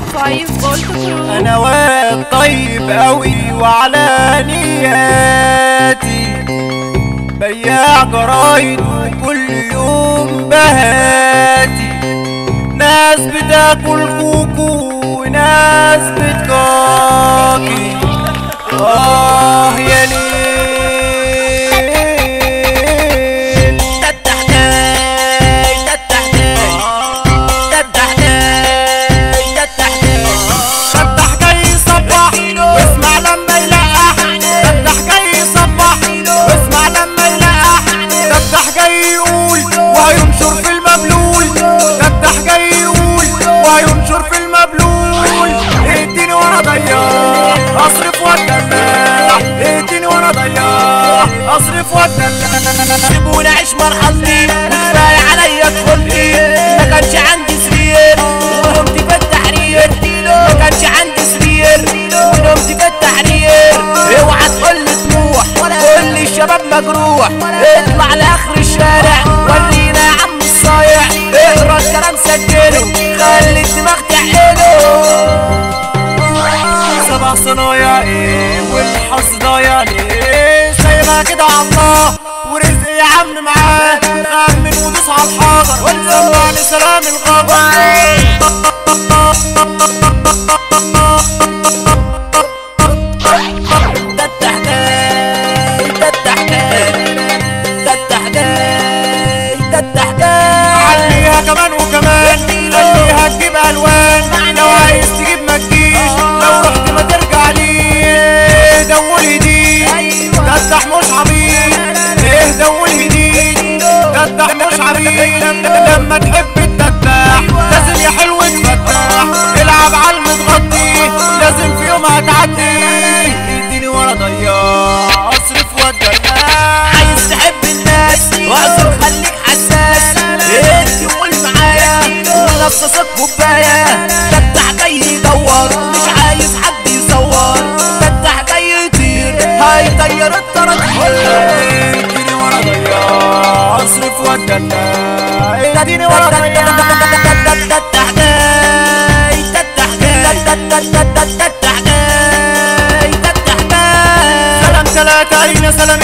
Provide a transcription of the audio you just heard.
5 فولت كرو انا واد طيب قوي وعلى نياتي بياع جرايد وكل يوم بهاتي ناس بتاكل كوكو وناس بتكاكي اه يا ليل تتحداي تتحداي تتحداي تتحداي فتح جاي يصبح واسمع لما يلقح فتح جاي يصبح واسمع لما يلقح فتح جاي يقول وهينشر في المبلول فتح جاي يقول وهينشر في المبلول اديني وانا ضياع اصرف واتدلع اديني وانا ضياع اصرف واتدلع سيبوني اعيش مرحلتي وكفايه عليا طفولتي ما كانش عندي سرير ونمت في التحرير ما كانش عندي سرير ونمت في التحرير اوعى تقول لي طموح قول لي الشباب مجروح اطلع لاخر الشارع ورينا يا عم الصايع اقرا الكلام سجله خلي الدماغ تعقله سبع صنايع ايه والحظ ضايع ليه سايبها كده على الله ورزق يا عم معاه خمن ودوس على الحجر سمعني سلام الغبر تتحداي تتحداي تتحداي تتحداي عليها كمان وكمان خليها تجيب الوان لو عايز تجيب ما تجيش لو رحت ما ترجع ليه دول هديك تفتح مش عبيط ايه دول هديك تفتح مش عبيط لما تحب تفتح لازم يا حلو تفتح العب على المتغطي لازم في يوم هتعدي اديني ورا ضياع اصرف واتدلع عايز تحب الناس واعذر خليك حساس انت قول معايا ونفسك كوبايه فتح جاي يدور مش عايز حد يصور فتح جاي يطير هيطير الطرد اديني ورا ضياع اصرف واتدلع اديني ورا ضياع تتح جاي تتح جاي تتح جاي تتح جاي سلام تلاتة أين سلام